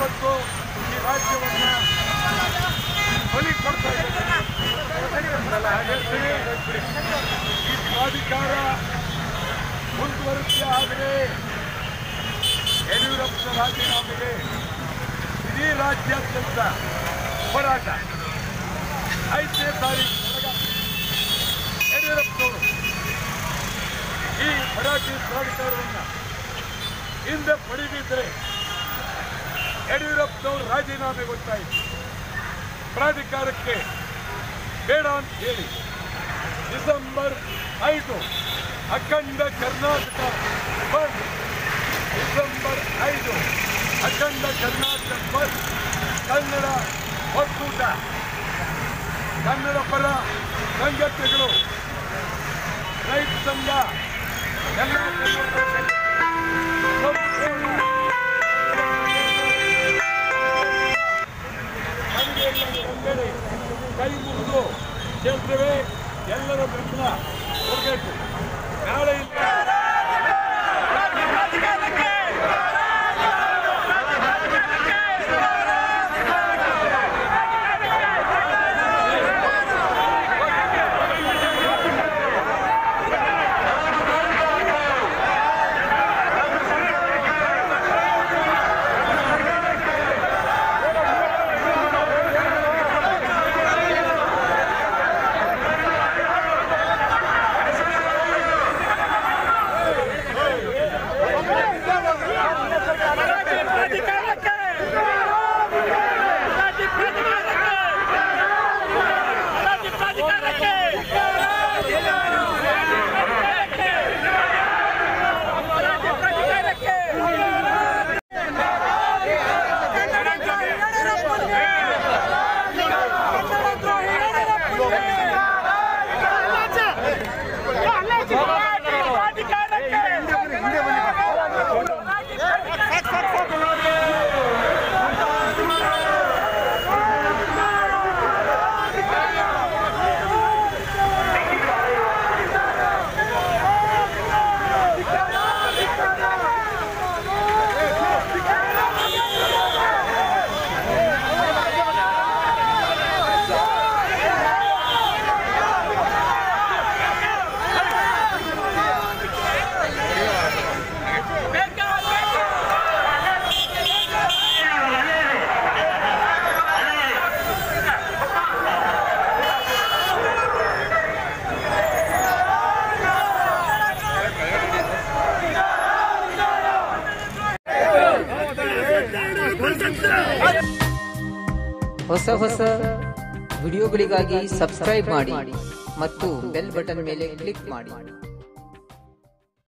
ಇವತ್ತು ಈ ರಾಜ್ಯವನ್ನ ಬಲಿ ಕೊಡ್ತಾ ಇದ್ದಾರೆ ಹಾಗಾಗಿ ಈ ಪ್ರಾಧಿಕಾರ ಮುಂದುವರಿಕೆ ಆದರೆ ಯಡಿಯೂರಪ್ಪನ ರಾಜೀನಾಮೆಗೆ ಇಡೀ ರಾಜ್ಯಾದ್ಯಂತ ಹೋರಾಟ ಐದನೇ ತಾರೀಕು ಯಡಿಯೂರಪ್ಪನವರು ಈ ಮರಾಠಿ ಪ್ರಾಧಿಕಾರವನ್ನು ಹಿಂದೆ ಪಡೆದಿದ್ದರೆ ಯಡಿಯೂರಪ್ಪನವರು ರಾಜೀನಾಮೆ ಗೊತ್ತಾಯಿತು ಪ್ರಾಧಿಕಾರಕ್ಕೆ ಬೇಡ ಅಂತ ಹೇಳಿ ಡಿಸೆಂಬರ್ ಐದು ಅಖಂಡ ಕರ್ನಾಟಕ ಬಂದ್ ಡಿಸೆಂಬರ್ ಐದು ಅಖಂಡ ಕರ್ನಾಟಕ ಬಂದ್ ಕನ್ನಡ ಒಕ್ಕೂಟ ಕನ್ನಡ ಪರ ಸಂಘಟನೆಗಳು ರೈತ ಸಂಘ ಎಲ್ಲ ಸಂಪೂರ್ಣ ಒಂದೆಡೆ ಕೈ ಮುಗಿದು ಕೇಳ್ತೇವೆ ಎಲ್ಲರ ಬೆಂಬಲ ಕೊಡಬೇಕು ನಾಳೆಯಿಂದ ಹೊಸ ಹೊಸ ವಿಡಿಯೋಗಳಿಗಾಗಿ ಸಬ್ಸ್ಕ್ರೈಬ್ ಮಾಡಿ ಮತ್ತು ಬೆಲ್ ಬಟನ್ ಮೇಲೆ ಕ್ಲಿಕ್ ಮಾಡಿ